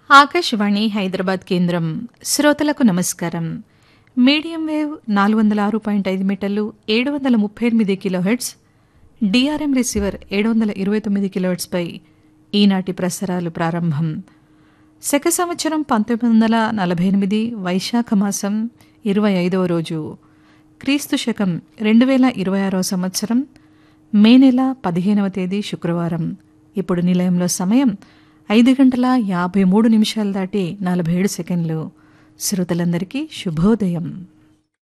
ఆకాశవాణి హైదరాబాద్ కేంద్రం శ్రోతలకు నమస్కారం మీడియం వేవ్ నాలుగు వందల ఆరు పాయింట్ ఐదు మీటర్లు ఏడు వందల ముప్పై ఎనిమిది కిలోహెడ్స్ డిఆర్ఎం రిసీవర్ ఏడు వందల ఇరవై తొమ్మిది కిలోహెడ్స్పై ఈనాటి ప్రసారాలు ప్రారంభం శక సంవత్సరం పంతొమ్మిది వందల నలభై ఎనిమిది వైశాఖ మాసం ఇరవై ఐదవ రోజు క్రీస్తు శకం రెండు వేల ఇరవై ఆరవ సంవత్సరం మే నెల పదిహేనవ తేదీ శుక్రవారం ఇప్పుడు నిలయంలో సమయం ఐదు గంటల యాభై మూడు నిమిషాలు దాటి నలభై ఏడు సెకండ్లు శ్రోతలందరికీ శుభోదయం